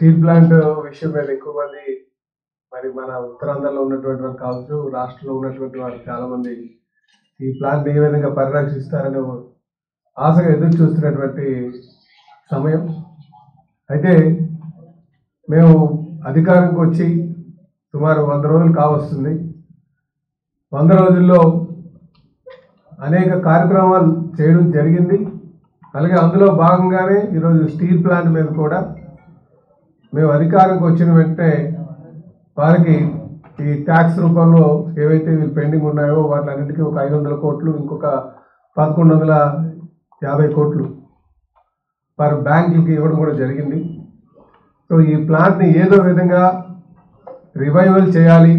Steel plant విషయం మీద ఎక్కువ మంది మరి మన ఉత్తరాంధ్రలో ఉన్నటువంటి వారు కావచ్చు రాష్ట్రంలో ఉన్నటువంటి వారు చాలా మంది ఈ ప్లాంట్ ఏ విధంగా పరిరక్షిస్తారని ఆశగా ఎదురు చూస్తున్నటువంటి సమయం అయితే మేము అధికారంకి వచ్చి సుమారు వంద రోజులు కావస్తుంది వంద రోజుల్లో అనేక కార్యక్రమాలు చేయడం జరిగింది అలాగే అందులో భాగంగానే ఈరోజు స్టీల్ ప్లాంట్ మీద కూడా మేము అధికారంకి వచ్చిన వెంటనే వారికి ఈ ట్యాక్స్ రూపంలో ఏవైతే వీళ్ళు పెండింగ్ ఉన్నాయో వాటిలన్నింటికీ ఒక ఐదు వందల కోట్లు ఇంకొక పదకొండు వందల యాభై కోట్లు వారి బ్యాంకులకి ఇవ్వడం కూడా జరిగింది సో ఈ ప్లాంట్ని ఏదో విధంగా రివైవల్ చేయాలి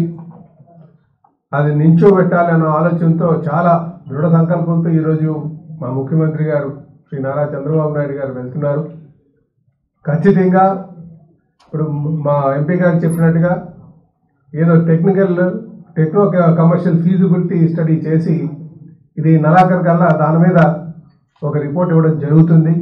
అది నించోబెట్టాలి అన్న ఆలోచనతో చాలా దృఢ సంకల్పంతో ఈరోజు మా ముఖ్యమంత్రి గారు శ్రీ నారా చంద్రబాబు నాయుడు గారు వెళ్తున్నారు ఖచ్చితంగా ఇప్పుడు మా ఎంపీ గారు చెప్పినట్టుగా ఏదో technical techno commercial feasibility study చేసి ఇది నలాఖరు కల్లా దాని మీద ఒక రిపోర్ట్ ఇవ్వడం జరుగుతుంది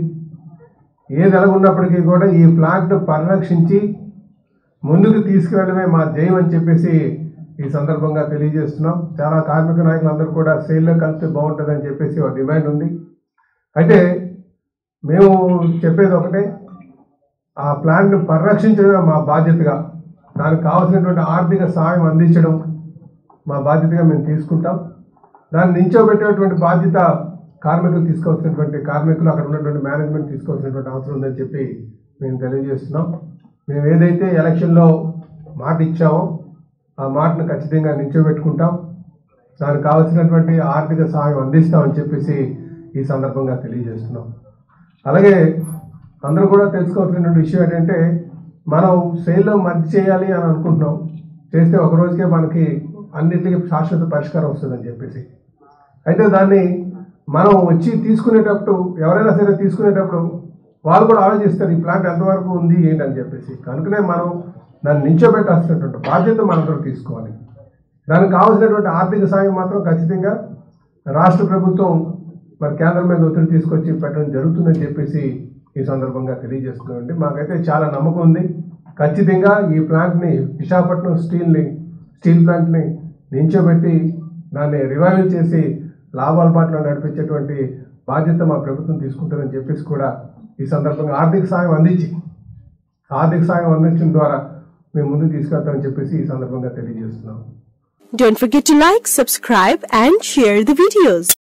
ఏది ఎలాగున్నప్పటికీ కూడా ఈ ప్లాంట్ను పరిరక్షించి ముందుకు తీసుకువెళ్ళడమే మా జయం అని చెప్పేసి ఈ సందర్భంగా తెలియజేస్తున్నాం చాలా కార్మిక నాయకులందరూ కూడా సేల్లో కలిపితే బాగుంటుందని చెప్పేసి ఒక డిమాండ్ ఉంది అయితే మేము చెప్పేది ఒకటే ఆ ప్లాంట్ను పరిరక్షించడమే మా బాధ్యతగా దానికి కావాల్సినటువంటి ఆర్థిక సహాయం అందించడం మా బాధ్యతగా మేము తీసుకుంటాం దాన్ని నించోబెట్టేటువంటి బాధ్యత కార్మికులు తీసుకోవాల్సినటువంటి కార్మికులు అక్కడ ఉన్నటువంటి మేనేజ్మెంట్ తీసుకోవాల్సినటువంటి అవసరం ఉందని చెప్పి మేము తెలియజేస్తున్నాం మేము ఏదైతే ఎలక్షన్లో మాట ఇచ్చామో ఆ మాటను ఖచ్చితంగా నించోబెట్టుకుంటాం దానికి కావాల్సినటువంటి ఆర్థిక సహాయం అందిస్తామని చెప్పేసి ఈ సందర్భంగా తెలియజేస్తున్నాం అలాగే అందరూ కూడా తెలుసుకోవాల్సినటువంటి విషయం ఏంటంటే మనం సేల్లో మర్చి చేయాలి అని అనుకుంటున్నాం చేస్తే ఒక రోజుకే మనకి అన్నిటికీ శాశ్వత పరిష్కారం వస్తుందని చెప్పేసి అయితే దాన్ని మనం వచ్చి తీసుకునేటప్పుడు ఎవరైనా సరే తీసుకునేటప్పుడు వాళ్ళు కూడా ఆలోచిస్తారు ఈ ప్లాంట్ ఎంతవరకు ఉంది ఏంటి అని చెప్పేసి కనుకనే మనం దాన్ని నించోబెట్టాల్సినటువంటి బాధ్యత మనందరూ తీసుకోవాలి దానికి కావాల్సినటువంటి ఆర్థిక సాయం మాత్రం ఖచ్చితంగా రాష్ట్ర ప్రభుత్వం మరి కేంద్రం మీద ఒత్తిడి తీసుకొచ్చి పెట్టడం జరుగుతుందని చెప్పేసి ఈ సందర్భంగా తెలియజేస్తున్నామండి మాకైతే చాలా నమ్మకం ఉంది ఖచ్చితంగా ఈ ప్లాంట్ని విశాఖపట్నం స్టీల్ని స్టీల్ ప్లాంట్ని నించోబెట్టి దాన్ని రివైవల్ చేసి లాభాల బాటలో నడిపించేటువంటి బాధ్యత మా ప్రభుత్వం తీసుకుంటుందని చెప్పేసి కూడా ఈ సందర్భంగా ఆర్థిక సాయం అందించి ఆర్థిక సాయం అందించడం ద్వారా మేము ముందుకు తీసుకెళ్తామని చెప్పేసి ఈ సందర్భంగా తెలియజేస్తున్నాం Don't forget to like, subscribe, and share the videos.